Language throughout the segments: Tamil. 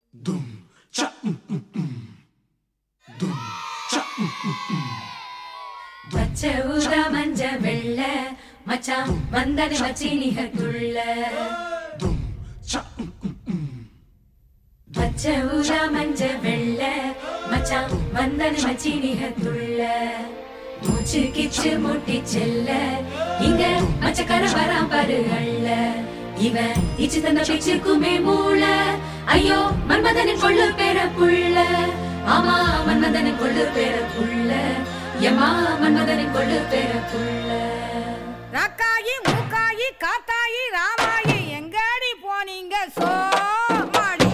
பச்சை ஊத மஞ்ச வெள்ள மச்சான் வந்தது மச்சினிகத்துள்ள பச்சை ஊத மஞ்ச வெள்ள மச்சான் வந்தது மச்சினிகத்துள்ள மூச்சு கிச்சு முட்டி செல்ல இங்க மச்சக்கர வரான் பாரு அள்ள இவன் இச்சு தந்த பிச்சுக்குமே மூள ஐயோ மன்மதனின் கொள்ளு பேர புள்ள ஆமா மன்மதனின் கொள்ளு பேர புள்ள எம்மா மன்மதனின் கொள்ளு பேர புள்ள ரக்காயி மூக்காயி காத்தாயி ராமாயி எங்கடி போனீங்க சோமாடி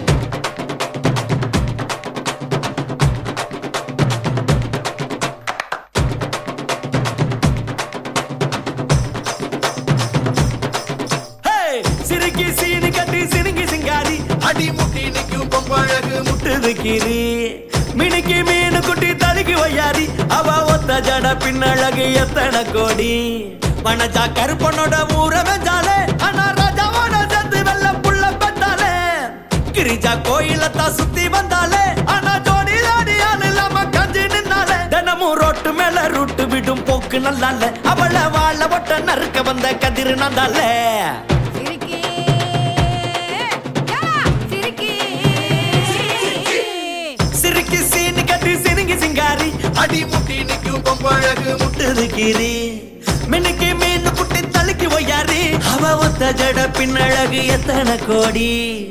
ஹே! சிறுக்கி சீனி கட்டி சினுங்கி சிங்காரி அடி முட்டி நிக்கும் பொம்பழகு முட்டுது கீரி மினுக்கி மீனு குட்டி தடுக்கி வையாரி அவ ஒத்த ஜட பின்னழகு எத்தனை கோடி பணச்சா கருப்பனோட ஊர வெஞ்சாலே ஆனா ராஜாவோட சேர்த்து வெள்ள புள்ள பெற்றாலே கிரிஜா கோயிலத்தான் சுத்தி வந்தாலே ஆனா ஜோடி ஜோடியால் இல்லாம கஞ்சி நின்னாலே தினமும் ரோட்டு மேல ரூட்டு விடும் போக்கு நல்லால அவள வாழ ஒட்ட நறுக்க வந்த கதிர் நந்தாலே சிரிக்கி யா, சிரிக்கி சிறுக்கி சீனி கட்டி சினுங்கி சிங்காரி அடி முட்டி நிக்கும் பொம்பழகு முட்டுது கீரி மினுக்கி மீன் குட்டி தலுக்கி ஒய்யாரி அவ ஒத்த ஜட பின்னழகு எத்தனை கோடி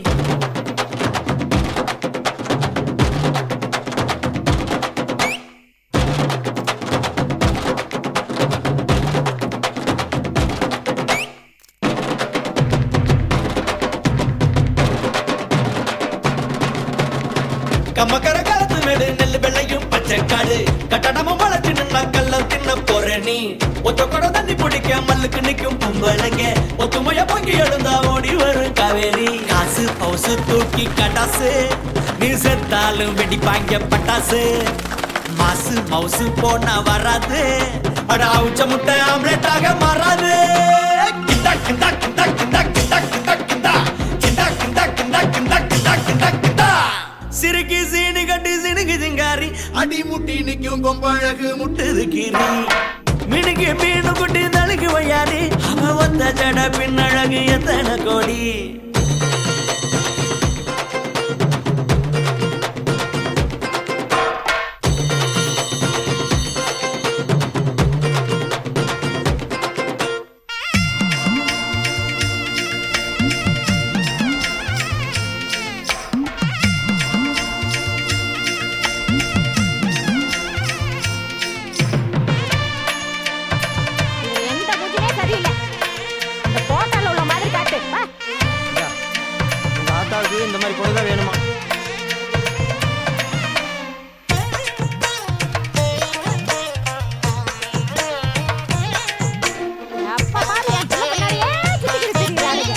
கம்மக்கர காலத்து மேடு நெல்லு வெள்ளையும் பச்சை காடு கட்டடமும் வளர்ச்சி நின்னா கல்லம் தின்ன போற நீ ஒத்த கூட தண்ணி பிடிக்க மல்லுக்கு நிக்கும் பொம்பளைங்க ஒத்துமைய பொங்கி எழுந்தா ஓடி வரும் காவேரி காசு பவுசு தூக்கி கட்டாசு நீ செத்தாலும் வெடிப்பாங்க பட்டாசு மாசு மவுசு போனா வராது அட அவுச்ச முட்டை ஆம்லெட்டாக மாறாது கிண்டா கிண்டா கிண்டா கிண்டா கிண்டா கிண்டா கிண்டா கிண்டா கிண்டா கிண்டா கிண்டா கிண்டா கிண்டா கிண்டா சிறுக்கி சீனி கட்டி சினுக்கு சிங்காரி அடி முட்டி நிக்கும் கொம்பழகு முட்டுது கீரி மினுக்கு மீனு குட்டி தழுக்கு வையாரி அவ வந்த ஜட பின்னழகு எத்தனை கோடி இது எந்த மூஞ்சினே சரியில்லை இந்த போட்டால உள்ள மாதிரி காட்டு வா. உங்க ஆத்தாவுக்கு இந்த மாதிரி பொண்ணு தான் வேணுமா அப்பா பாரு என் பிள்ளை பின்னாடியே சுத்திக்கிட்டு திரியுறாளுங்க.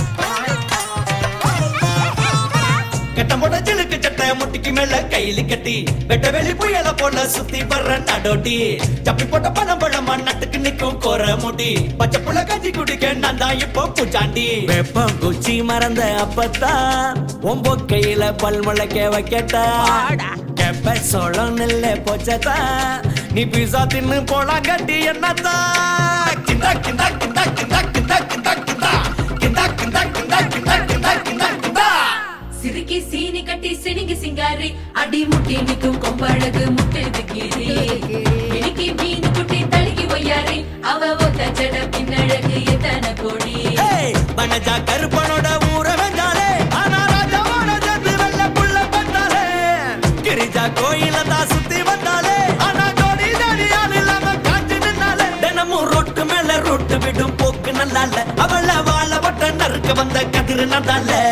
கட்டம் போட்ட சிலுக்கு சட்டை முட்டிக்கு மேல கையில கட்டி வெட்ட வெளி புயல போல சுத்தி வர்ற நடோட்டி சப்பி போட்ட பழம் பழமா நட்டுக்கு நிக்கும் கோர முடி பச்சை புள்ள கஞ்சி குடிக்க நான் தான் இப்போ பூச்சாண்டி வெப்பம் குச்சி மறந்த அப்பத்தான் ஒம்போ கையில பல் முளைக்க வைக்கட்டா கெப்ப சோளம் நெல்ல போச்சதா நீ பீஸா தின்னு போலாம் கட்டி என்னத்தா கிண்டா கிண்டா கிண்டா கிண்டா கிண்டா கிண்டா கிண்டா கிண்டா கிண்டா கிண்டா கிண்டா கிண்டா கிண்டா கிண்டா சிறுக்கி சீனி கட்டி சினுங்கி சிங்காரி அடி முட்டி நிக்கும் கொம்பழகு முட்டுது கீரி இன்னைக்கு மீன் குட்டி தழுகி ஒய்யாரி அவ ஒத்த ஜட பின்னழகு எத்தனை கோடி ஏய், வனஜா கருப்பனோட ஊர வெஞ்சாலே ஆனா ராஜாவோட சேர்த்து வெள்ள புள்ள பெற்றாலே கிரிஜா கோயில தான் சுத்தி வந்தாலே ஆனா ஜோடி ஜோடியால் இல்லாம காஞ்சு நின்னாலே தினமும் ரோட்டு மேல ரோட்டு விடும் போக்கு நல்லால அவள வாழ வட்ட நறுக்க வந்த கதிர் நந்தால